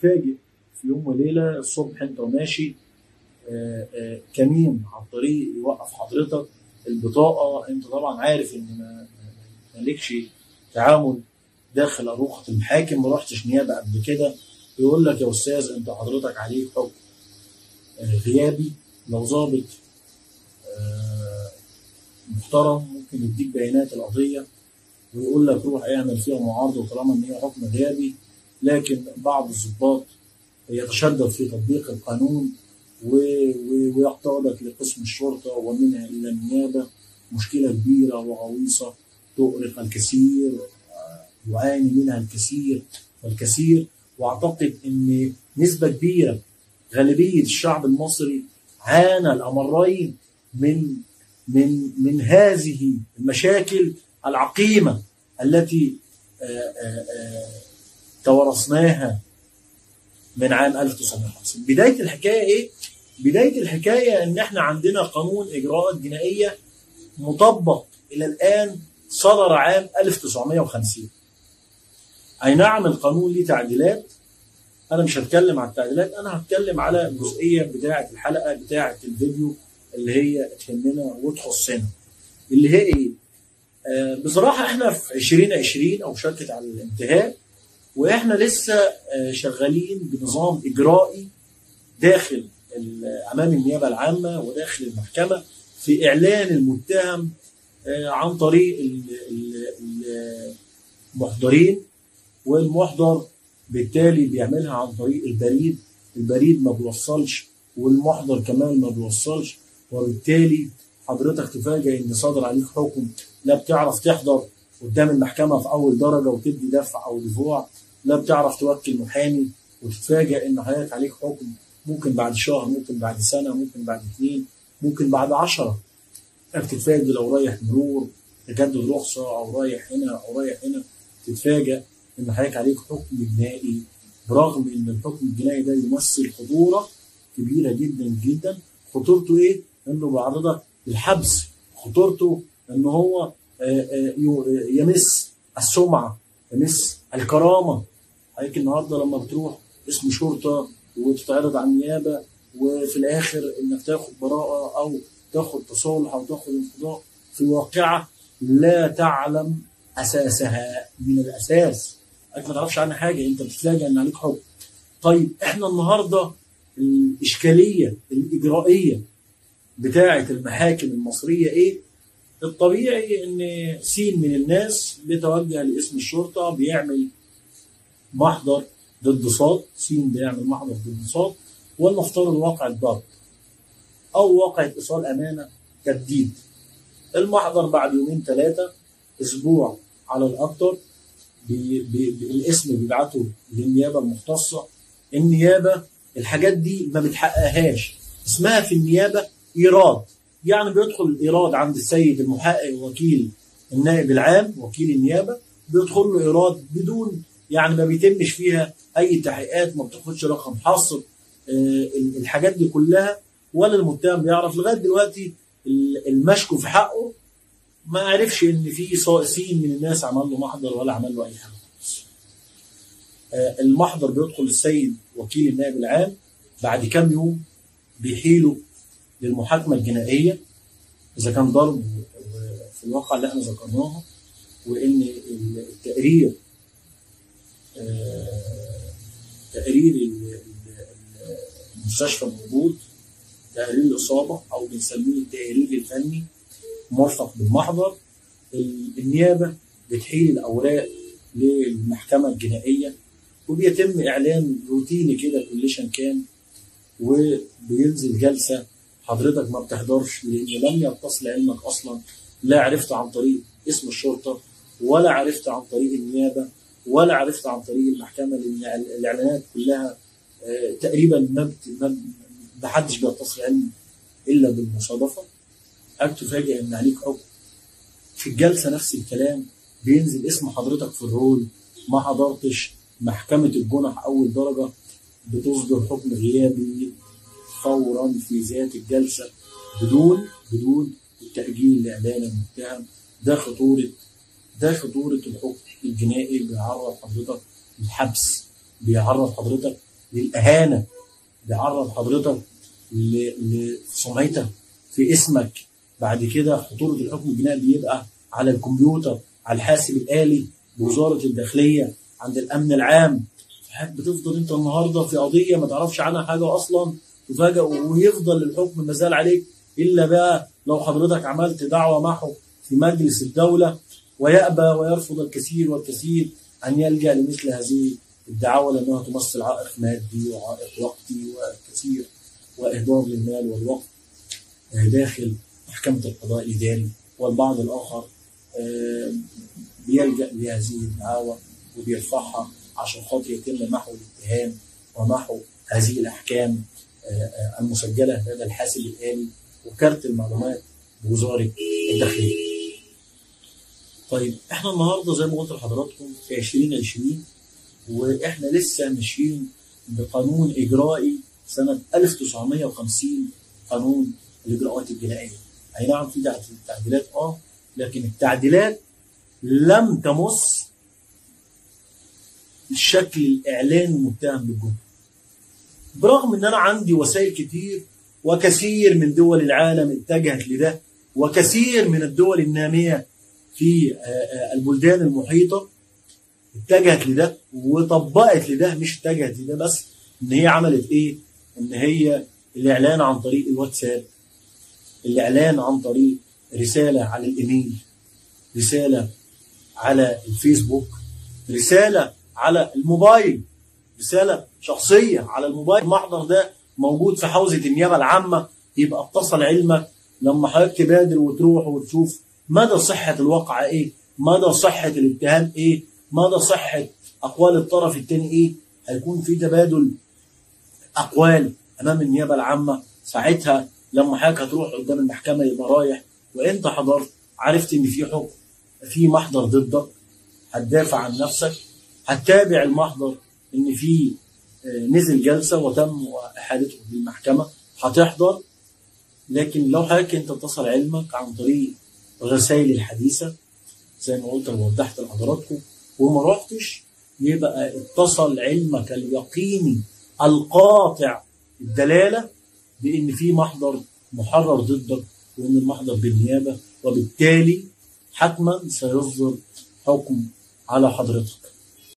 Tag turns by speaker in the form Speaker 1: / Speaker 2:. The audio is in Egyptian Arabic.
Speaker 1: تتفاجئ في يوم وليله الصبح انت وماشي آه، آه، كمين على الطريق يوقف حضرتك البطاقه انت طبعا عارف ان ما ما- مالكش تعامل داخل اروقه المحاكم ما رحتش نيابه قبل كده يقول لك يا استاذ انت حضرتك عليك حكم آه، غيابي لو ظابط آه، محترم ممكن يديك بيانات القضيه ويقول لك روح اعمل فيها معارضه طالما ان هي حكم غيابي لكن بعض الضباط يتشدد في تطبيق القانون و- و- ويقتادك لقسم الشرطه ومنها الى النيابه مشكله كبيره وغويصه تؤرق الكثير آه، يعاني منها الكثير والكثير واعتقد ان نسبه كبيره غالبيه الشعب المصري عانى الامرين من من من هذه المشاكل العقيمه التي آه، آه، آه، توارثناها من عام 1950 بدايه الحكايه ايه بدايه الحكايه ان احنا عندنا قانون اجراءات جنائيه مطبق الى الان صدر عام 1950 اي نعم القانون ليه تعديلات انا مش هتكلم عن التعديلات انا هتكلم على الجزئيه بتاعه الحلقه بتاعه الفيديو اللي هي تهمنا وتخصنا اللي هي ايه آه بصراحه احنا في 2020 او شركه على الانتهاء واحنا لسه آه شغالين بنظام اجرائي داخل ال- امام النيابه العامه وداخل المحكمه في اعلان المتهم آه عن طريق ال- ال- ال- المحضرين والمحضر بالتالي بيعملها عن طريق البريد البريد ما بيوصلش والمحضر كمان ما بيوصلش وبالتالي حضرتك تفاجئ ان صادر عليك حكم لا بتعرف تحضر قدام المحكمه في اول درجه وتدي دفع او دفوع لا بتعرف توكل محامي وتتفاجئ ان حضرتك عليك حكم ممكن بعد شهر ممكن بعد سنه ممكن بعد اثنين ممكن بعد عشرة تتفاجئ لو رايح مرور تجدد رخصه او رايح هنا او رايح هنا تتفاجئ ان حضرتك عليك حكم جنائي برغم ان الحكم الجنائي ده يمثل خطوره كبيره جدا جدا خطورته ايه؟ انه بيعرضك للحبس خطورته ان هو آه، آه، يو- آه، يمس السمعه يمس الكرامه حضرتك النهارده لما بتروح اسم شرطه وتتعرض على النيابه وفي الاخر انك تاخد براءه او تاخد تصالح او تاخد انقضاء في واقعه لا تعلم اساسها من الاساس انت ما تعرفش عنها حاجه انت بتتفاجئ ان عليك حكم طيب احنا النهارده الاشكاليه الاجرائيه بتاعه المحاكم المصريه ايه؟ الطبيعي ان سين من الناس بيتوجه لاسم الشرطه بيعمل محضر ضد صاد سين بيعمل محضر ضد صاد ولنفترض واقع الضرب او واقع ايصال امانه تبديد المحضر بعد يومين ثلاثه اسبوع على الاكثر بي بي بي الاسم بيبعته للنيابه المختصه النيابه الحاجات دي ما بتحققهاش اسمها في النيابه ايراد يعني بيدخل الايراد عند السيد المحقق وكيل النائب العام وكيل النيابه بيدخل له ايراد بدون يعني ما بيتمش فيها اي تحقيقات ما بتاخدش رقم حصر آه، الحاجات دي كلها ولا المتهم بيعرف لغايه دلوقتي المشكو في حقه ما عرفش ان في سين من الناس عمل له محضر ولا عمل له اي حاجه خالص. آه، المحضر بيدخل السيد وكيل النائب العام بعد كام يوم بيحيله للمحاكمه الجنائيه اذا كان ضرب في الواقع اللي احنا ذكرناها وان التقرير آه، تقرير ال- ال- المستشفى موجود تقرير الاصابه او بنسميه التقرير الفني مرفق بالمحضر ال- النيابه بتحيل الاوراق للمحكمه الجنائيه وبيتم اعلان روتيني كده كليشن كام وبينزل جلسه حضرتك ما بتحضرش لان لم يتصل علمك اصلا لا عرفت عن طريق اسم الشرطه ولا عرفت عن طريق النيابه ولا عرفت عن طريق المحكمه لان الاعلانات كلها آه، تقريبا ما بت- ما ما حدش بيتصل علمي الا بالمصادفه قد تفاجئ ان عليك حكم في الجلسه نفس الكلام بينزل اسم حضرتك في الرول ما حضرتش محكمه الجنح اول درجه بتصدر حكم غيابي فورا في ذات الجلسه بدون بدون التاجيل لاعلان المتهم ده خطوره ده خطوره الحكم الجنائي بيعرض حضرتك للحبس بيعرض حضرتك للاهانه بيعرض حضرتك ل- لسمعتك في اسمك بعد كده خطوره الحكم الجنائي بيبقى على الكمبيوتر على الحاسب الالي بوزاره الداخليه عند الامن العام حضرتك بتفضل انت النهارده في قضيه ما تعرفش عنها حاجه اصلا تفاجئ ويفضل الحكم مازال عليك الا بقى لو حضرتك عملت دعوه معه في مجلس الدوله ويأبى ويرفض الكثير والكثير ان يلجا لمثل هذه الدعاوى لانها تمثل عائق مادي وعائق وقتي وكثير واهدار للمال والوقت آه، داخل محكمه القضاء الاداري والبعض الاخر آه، بيلجا لهذه الدعاوى وبيرفعها عشان خاطر يتم محو الاتهام ومحو هذه الاحكام آه، آه، المسجله لدى الحاسب الالي وكارت المعلومات بوزاره الداخليه. طيب احنا النهارده زي ما قلت لحضراتكم في 2020 واحنا لسه ماشيين بقانون اجرائي سنه 1950 قانون الاجراءات الجنائيه. اي نعم في تعديلات اه لكن التعديلات لم تمس الشكل الاعلاني المتهم بالجمله. برغم ان انا عندي وسائل كتير وكثير من دول العالم اتجهت لده وكثير من الدول الناميه في آه، آه، البلدان المحيطه اتجهت لده وطبقت لده مش اتجهت لده بس ان هي عملت ايه؟ ان هي الاعلان عن طريق الواتساب الاعلان عن طريق رساله على الايميل رساله على الفيسبوك رساله على الموبايل رساله شخصيه على الموبايل المحضر ده موجود في حوزه النيابه العامه يبقى اتصل علمك لما حضرتك تبادر وتروح وتشوف مدى صحه الواقع ايه مدى صحه الاتهام ايه مدى صحه اقوال الطرف الثاني ايه هيكون في تبادل اقوال امام النيابه العامه ساعتها لما حضرتك هتروح قدام المحكمه يبقى رايح وانت حضرت عرفت ان في حكم في محضر ضدك هتدافع عن نفسك هتتابع المحضر ان في آه، نزل جلسه وتم احالته للمحكمه هتحضر لكن لو حضرتك انت اتصل علمك عن طريق الرسائل الحديثه زي ما قلت ووضحت لحضراتكم وما رحتش يبقى اتصل علمك اليقيني القاطع الدلاله بان في محضر محرر ضدك وان المحضر بالنيابه وبالتالي حتما سيصدر حكم على حضرتك